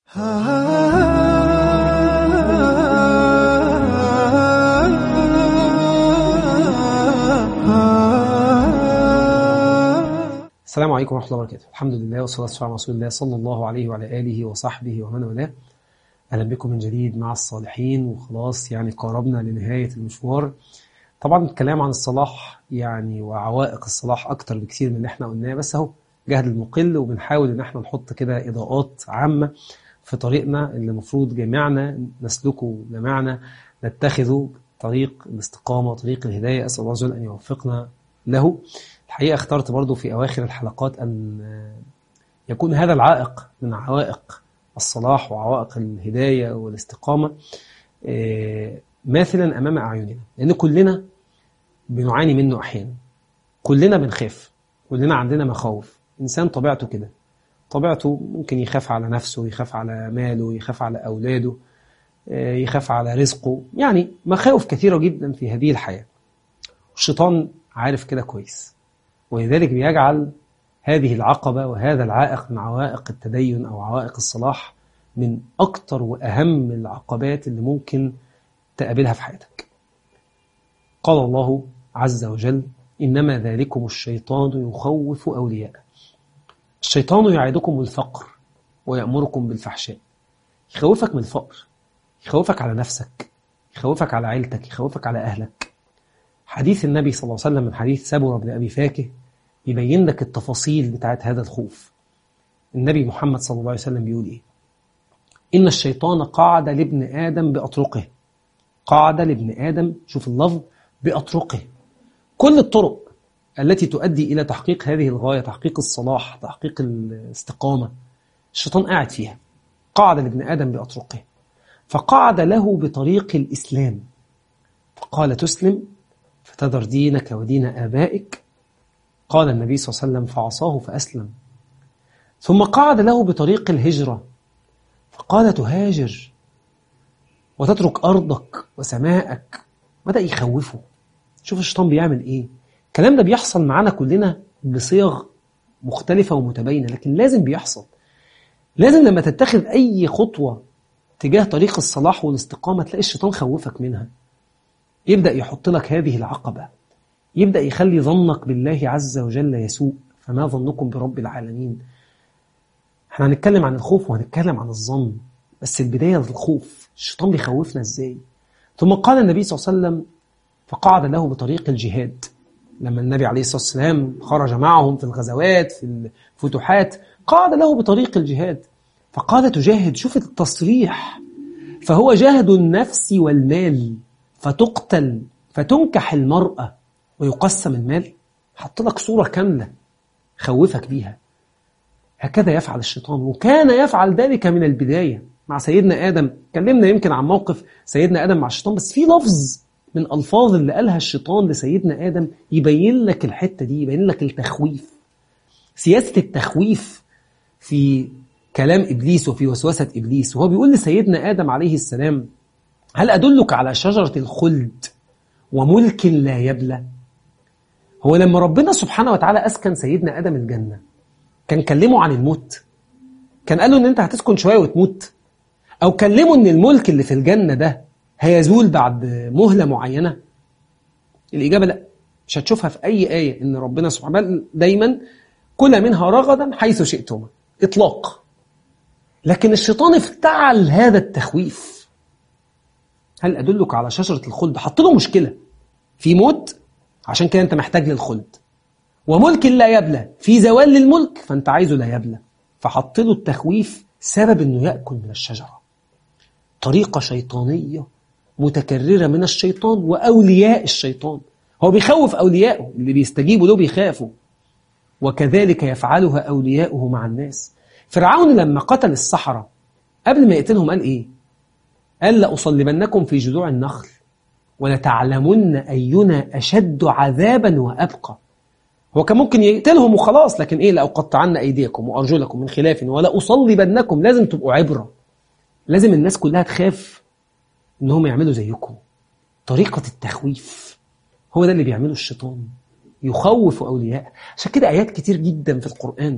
السلام عليكم ورحمة الله وبركاته الحمد لله والصلاة والسلام على رسول الله صلى الله عليه وعلى آله وصحبه ومن والاه أهلا بكم من جديد مع الصالحين وخلاص يعني قاربنا لنهاية المشوار طبعا الكلام عن الصلاح يعني وعوائق الصلاح أكتر بكثير من اللي احنا قلناه بس أهو جهد المقل وبنحاول إن احنا نحط كده إضاءات عامة في طريقنا اللي المفروض جميعنا نسلكه جميعنا نتخذه طريق الاستقامة طريق الهداية أسأل الله عز وجل أن يوفقنا له الحقيقة اخترت برضو في أواخر الحلقات أن يكون هذا العائق من عوائق الصلاح وعوائق الهداية والاستقامة ماثلا أمام أعيننا لأن كلنا بنعاني منه أحيانا كلنا بنخاف كلنا عندنا مخاوف إنسان طبيعته كده طبيعته ممكن يخاف على نفسه يخاف على ماله يخاف على أولاده يخاف على رزقه يعني مخاوف كثيرة جدا في هذه الحياة الشيطان عارف كده كويس ولذلك بيجعل هذه العقبة وهذا العائق من عوائق التدين أو عوائق الصلاح من أكتر وأهم العقبات اللي ممكن تقابلها في حياتك قال الله عز وجل إنما ذلكم الشيطان يخوف أولياءه الشيطان يعدكم الفقر ويأمركم بالفحشاء يخوفك من الفقر يخوفك على نفسك يخوفك على عيلتك يخوفك على أهلك حديث النبي صلى الله عليه وسلم من حديث سبوة بن أبي فاكه يبين لك التفاصيل بتاعت هذا الخوف النبي محمد صلى الله عليه وسلم بيقول إيه إن الشيطان قعد لابن آدم بأطرقه قعد لابن آدم شوف اللفظ بأطرقه كل الطرق التي تؤدي إلى تحقيق هذه الغاية تحقيق الصلاح تحقيق الاستقامة الشيطان قاعد فيها قعد لابن آدم بأطرقه فقعد له بطريق الإسلام فقال تسلم فتذر دينك ودين آبائك قال النبي صلى الله عليه وسلم فعصاه فأسلم ثم قعد له بطريق الهجرة فقال تهاجر وتترك أرضك وسماءك بدأ يخوفه شوف الشيطان بيعمل إيه الكلام ده بيحصل معانا كلنا بصيغ مختلفة ومتباينة لكن لازم بيحصل لازم لما تتخذ أي خطوة تجاه طريق الصلاح والاستقامة تلاقي الشيطان خوفك منها يبدأ يحط لك هذه العقبة يبدأ يخلي ظنك بالله عز وجل يسوء فما ظنكم برب العالمين احنا هنتكلم عن الخوف وهنتكلم عن الظن بس البداية الخوف الشيطان بيخوفنا ازاي ثم قال النبي صلى الله عليه وسلم فقعد له بطريق الجهاد لما النبي عليه الصلاة والسلام خرج معهم في الغزوات في الفتوحات قعد له بطريق الجهاد فقال تجاهد شوف التصريح فهو جاهد النفس والمال فتقتل فتنكح المرأة ويقسم المال حط لك صورة كاملة خوفك بيها هكذا يفعل الشيطان وكان يفعل ذلك من البداية مع سيدنا آدم كلمنا يمكن عن موقف سيدنا آدم مع الشيطان بس في لفظ من ألفاظ اللي قالها الشيطان لسيدنا آدم يبين لك الحتة دي يبين لك التخويف سياسة التخويف في كلام إبليس وفي وسوسة إبليس وهو بيقول لسيدنا آدم عليه السلام هل أدلك على شجرة الخلد وملك لا يبلى هو لما ربنا سبحانه وتعالى أسكن سيدنا آدم الجنة كان كلمه عن الموت كان قال له ان انت هتسكن شوية وتموت او كلمه ان الملك اللي في الجنة ده هيزول بعد مهلة معينة الإجابة لا مش هتشوفها في أي آية إن ربنا سبحانه وتعالى دايما كل منها رغدا حيث شئتما إطلاق لكن الشيطان افتعل هذا التخويف هل أدلك على شجرة الخلد حط له مشكلة في موت عشان كده أنت محتاج للخلد وملك لا يبلى في زوال للملك فأنت عايزه لا يبلى فحط له التخويف سبب أنه يأكل من الشجرة طريقة شيطانية متكررة من الشيطان وأولياء الشيطان هو بيخوف أولياءه اللي بيستجيبوا له بيخافوا وكذلك يفعلها أولياؤه مع الناس فرعون لما قتل السحرة قبل ما يقتلهم قال إيه قال لأصلبنكم في جذوع النخل ولتعلمن أينا أشد عذابا وأبقى هو كان ممكن يقتلهم وخلاص لكن إيه لأقطعن أيديكم وأرجلكم من خلاف ولأصلبنكم لازم تبقوا عبرة لازم الناس كلها تخاف إنهم يعملوا زيكم طريقة التخويف هو ده اللي بيعمله الشيطان يخوف أولياءه عشان كده آيات كتير جدا في القرآن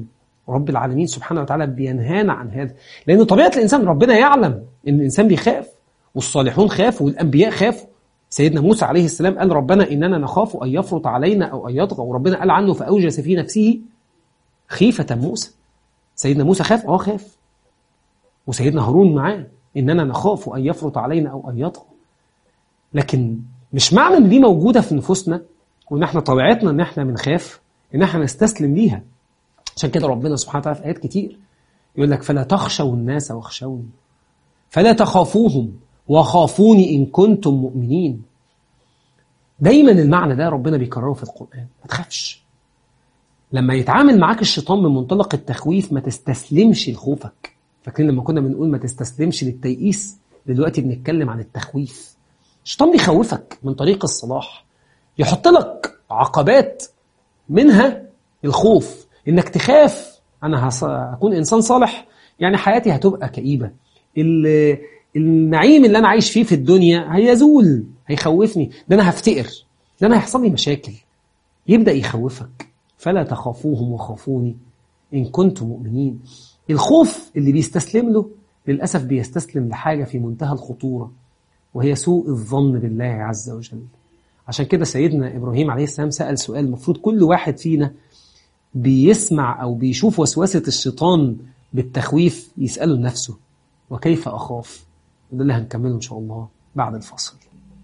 رب العالمين سبحانه وتعالى بينهانا عن هذا لأن طبيعة الإنسان ربنا يعلم إن الإنسان بيخاف والصالحون خافوا والأنبياء خافوا سيدنا موسى عليه السلام قال ربنا إننا نخاف أن يفرط علينا أو أن يطغى وربنا قال عنه فأوجس في نفسه خيفة موسى سيدنا موسى خاف اه خاف وسيدنا هارون معاه إننا نخاف أن يفرط علينا أو أن يطغى لكن مش معنى إن دي موجودة في نفوسنا وإن احنا طبيعتنا إن احنا بنخاف إن احنا نستسلم ليها عشان كده ربنا سبحانه وتعالى في آيات كتير يقول لك فلا تخشوا الناس واخشوني فلا تخافوهم وخافوني إن كنتم مؤمنين دايما المعنى ده ربنا بيكرره في القرآن ما تخافش لما يتعامل معاك الشيطان من منطلق التخويف ما تستسلمش لخوفك فاكرين لما كنا بنقول ما تستسلمش للتيئيس دلوقتي بنتكلم عن التخويف الشيطان بيخوفك من طريق الصلاح يحط لك عقبات منها الخوف انك تخاف انا هكون انسان صالح يعني حياتي هتبقى كئيبه النعيم اللي انا عايش فيه في الدنيا هيزول هيخوفني ده انا هفتقر ده انا هيحصل لي مشاكل يبدا يخوفك فلا تخافوهم وخافوني ان كنتم مؤمنين الخوف اللي بيستسلم له للاسف بيستسلم لحاجه في منتهى الخطوره وهي سوء الظن بالله عز وجل عشان كده سيدنا ابراهيم عليه السلام سال سؤال المفروض كل واحد فينا بيسمع او بيشوف وسوسه الشيطان بالتخويف يساله لنفسه وكيف اخاف وده اللي هنكمله إن شاء الله بعد الفصل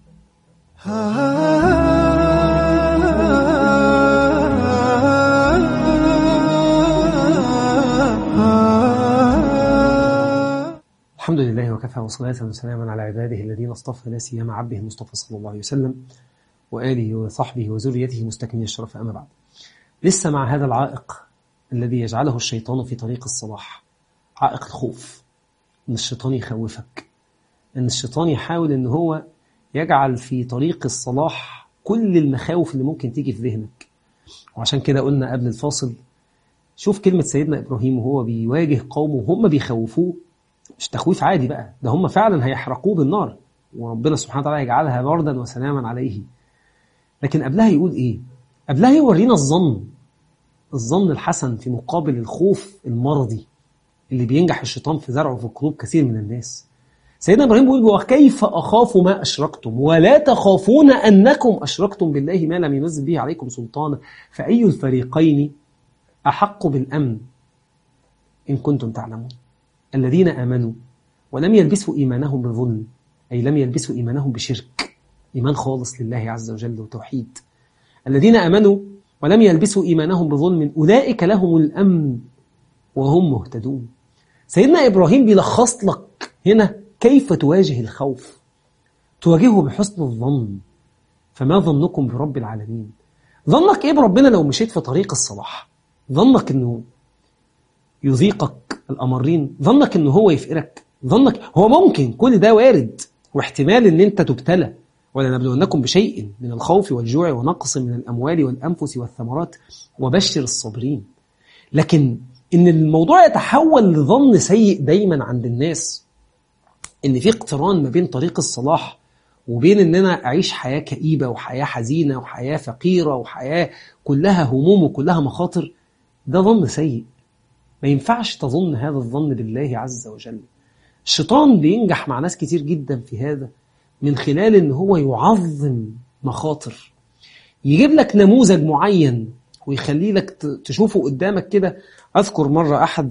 الحمد لله وكفى وصلاة وسلاما على عباده الذين اصطفى لا سيما عبده المصطفى صلى الله عليه وسلم وآله وصحبه وذريته مستكملين الشرف أما بعد لسه مع هذا العائق الذي يجعله الشيطان في طريق الصلاح عائق الخوف ان الشيطان يخوفك ان الشيطان يحاول ان هو يجعل في طريق الصلاح كل المخاوف اللي ممكن تيجي في ذهنك وعشان كده قلنا قبل الفاصل شوف كلمة سيدنا إبراهيم وهو بيواجه قومه وهم بيخوفوه مش تخويف عادي بقى ده هم فعلا هيحرقوه بالنار وربنا سبحانه وتعالى يجعلها بردا وسلاما عليه لكن قبلها يقول ايه قبلها يورينا الظن الظن الحسن في مقابل الخوف المرضي اللي بينجح الشيطان في زرعه في قلوب كثير من الناس سيدنا ابراهيم بيقول وكيف اخاف ما اشركتم ولا تخافون انكم اشركتم بالله ما لم ينزل به عليكم سلطانا فاي الفريقين احق بالامن ان كنتم تعلمون الذين امنوا ولم يلبسوا ايمانهم بظلم اي لم يلبسوا ايمانهم بشرك ايمان خالص لله عز وجل وتوحيد الذين امنوا ولم يلبسوا ايمانهم بظلم اولئك لهم الامن وهم مهتدون سيدنا ابراهيم بيلخص لك هنا كيف تواجه الخوف تواجهه بحسن الظن فما ظنكم برب العالمين ظنك ايه بربنا لو مشيت في طريق الصلاح ظنك انه يذيقك الامرين ظنك انه هو يفقرك ظنك هو ممكن كل ده وارد واحتمال ان انت تبتلى ولنبلونكم بشيء من الخوف والجوع ونقص من الاموال والانفس والثمرات وبشر الصابرين لكن ان الموضوع يتحول لظن سيء دايما عند الناس ان في اقتران ما بين طريق الصلاح وبين ان انا اعيش حياه كئيبه وحياه حزينه وحياه فقيره وحياه كلها هموم وكلها مخاطر ده ظن سيء ما ينفعش تظن هذا الظن بالله عز وجل الشيطان بينجح مع ناس كتير جدا في هذا من خلال ان هو يعظم مخاطر يجيب لك نموذج معين ويخلي لك تشوفه قدامك كده اذكر مره احد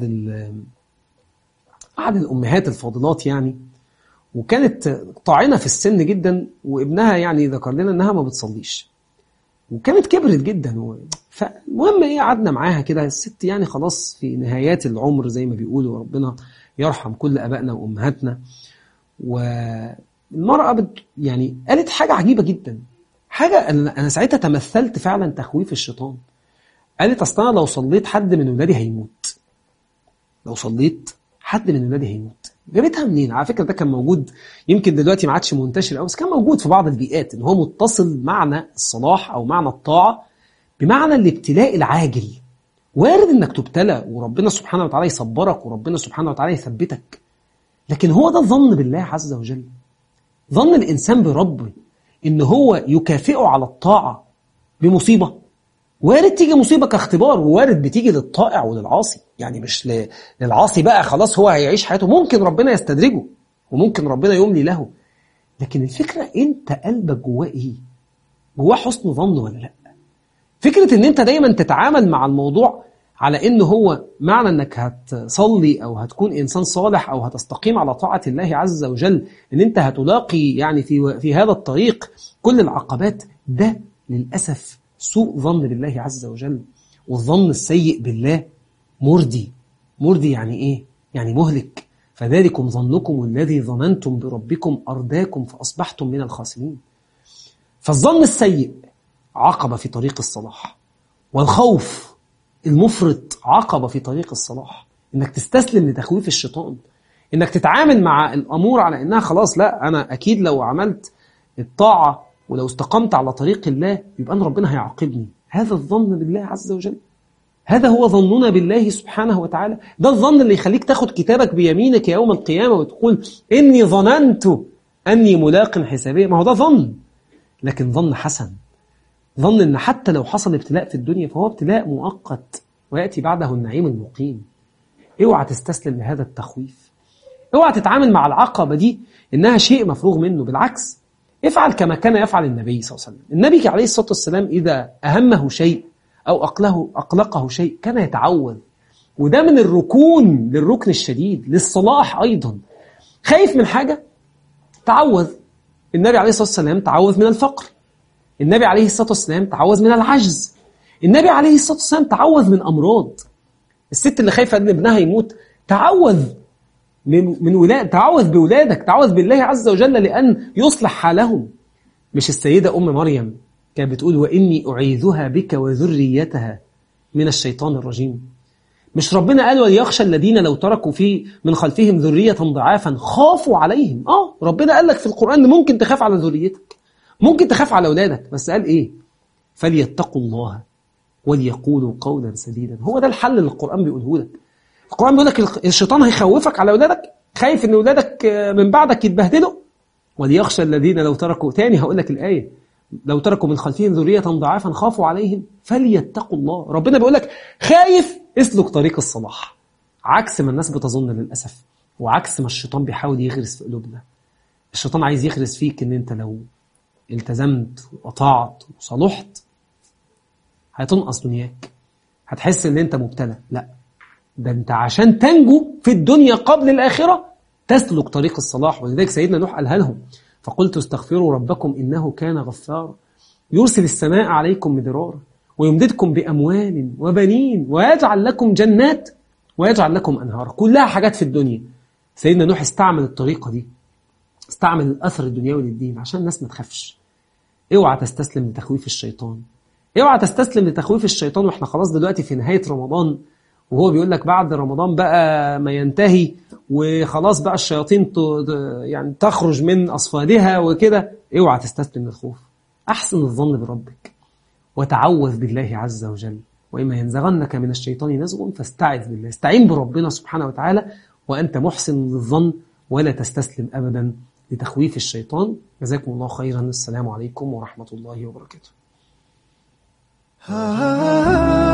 احد الامهات الفاضلات يعني وكانت طاعنه في السن جدا وابنها يعني ذكر لنا انها ما بتصليش وكانت كبرت جدا و... فالمهم ايه قعدنا معاها كده الست يعني خلاص في نهايات العمر زي ما بيقولوا ربنا يرحم كل ابائنا وامهاتنا والمراه بت يعني قالت حاجه عجيبه جدا حاجه انا ساعتها تمثلت فعلا تخويف الشيطان قالت اصل انا لو صليت حد من ولادي هيموت لو صليت حد من ولادي هيموت جابتها منين على فكره ده كان موجود يمكن دلوقتي ما عادش منتشر قوي بس كان موجود في بعض البيئات ان هو متصل معنى الصلاح او معنى الطاعه بمعنى الابتلاء العاجل وارد انك تبتلى وربنا سبحانه وتعالى يصبرك وربنا سبحانه وتعالى يثبتك لكن هو ده الظن بالله عز وجل ظن الانسان بربه ان هو يكافئه على الطاعه بمصيبه وارد تيجي مصيبة كاختبار ووارد بتيجي للطائع وللعاصي يعني مش ل- للعاصي بقى خلاص هو هيعيش حياته ممكن ربنا يستدرجه وممكن ربنا يملي له لكن الفكرة انت قلبك جواه ايه جواه حسن ظن ولا لا فكرة ان انت دايما تتعامل مع الموضوع على ان هو معنى انك هتصلي او هتكون انسان صالح او هتستقيم على طاعة الله عز وجل ان انت هتلاقي يعني في في هذا الطريق كل العقبات ده للاسف سوء ظن بالله عز وجل والظن السيء بالله مردي مردي يعني ايه يعني مهلك فذلكم ظنكم الذي ظننتم بربكم ارداكم فاصبحتم من الخاسرين فالظن السيء عقبة في طريق الصلاح والخوف المفرط عقبة في طريق الصلاح انك تستسلم لتخويف الشيطان انك تتعامل مع الامور على انها خلاص لا انا اكيد لو عملت الطاعة ولو استقمت على طريق الله يبقى أن ربنا هيعاقبني هذا الظن بالله عز وجل هذا هو ظننا بالله سبحانه وتعالى ده الظن اللي يخليك تاخد كتابك بيمينك يوم القيامة وتقول إني ظننت أني ملاق حسابية ما هو ده ظن لكن ظن حسن ظن ان حتى لو حصل ابتلاء في الدنيا فهو ابتلاء مؤقت وياتي بعده النعيم المقيم اوعى تستسلم لهذا التخويف اوعى تتعامل مع العقبه دي انها شيء مفروغ منه بالعكس افعل كما كان يفعل النبي صلى الله عليه وسلم النبي عليه الصلاه والسلام اذا اهمه شيء او اقله اقلقه شيء كان يتعوذ وده من الركون للركن الشديد للصلاح ايضا خايف من حاجه تعوذ النبي عليه الصلاه والسلام تعوذ من الفقر النبي عليه الصلاة والسلام تعوذ من العجز النبي عليه الصلاة والسلام تعوذ من أمراض الست اللي خايفة أن ابنها يموت تعوذ من من ولاد تعوذ بولادك تعوذ بالله عز وجل لأن يصلح حالهم مش السيدة أم مريم كانت بتقول وإني أعيذها بك وذريتها من الشيطان الرجيم مش ربنا قال وليخشى الذين لو تركوا في من خلفهم ذرية ضعافا خافوا عليهم اه ربنا قال لك في القرآن إن ممكن تخاف على ذريتك ممكن تخاف على أولادك بس قال إيه فليتقوا الله وليقولوا قولا سديدا هو ده الحل اللي القرآن بيقوله لك القرآن بيقول لك الشيطان هيخوفك على أولادك خايف إن أولادك من بعدك يتبهدلوا وليخشى الذين لو تركوا تاني هقول لك الآية لو تركوا من خلفهم ذرية ضعافا خافوا عليهم فليتقوا الله ربنا بيقول لك خايف اسلك طريق الصلاح عكس ما الناس بتظن للأسف وعكس ما الشيطان بيحاول يغرس في قلوبنا الشيطان عايز يغرس فيك ان انت لو التزمت وأطعت وصلحت هتنقص دنياك هتحس ان انت مبتلى لا ده انت عشان تنجو في الدنيا قبل الآخرة تسلك طريق الصلاح ولذلك سيدنا نوح قالها لهم فقلت استغفروا ربكم إنه كان غفارا يرسل السماء عليكم مدرارا ويمددكم بأموال وبنين ويجعل لكم جنات ويجعل لكم أنهارا كلها حاجات في الدنيا سيدنا نوح استعمل الطريقة دي استعمل الأثر الدنيوي للدين عشان الناس ما تخافش اوعى تستسلم لتخويف الشيطان اوعى تستسلم لتخويف الشيطان واحنا خلاص دلوقتي في نهاية رمضان وهو بيقول لك بعد رمضان بقى ما ينتهي وخلاص بقى الشياطين يعني تخرج من أصفادها وكده اوعى تستسلم للخوف أحسن الظن بربك وتعوذ بالله عز وجل وإما ينزغنك من الشيطان نزغ فاستعذ بالله استعين بربنا سبحانه وتعالى وأنت محسن للظن ولا تستسلم أبدا لتخويف الشيطان جزاكم الله خيرا السلام عليكم ورحمة الله وبركاته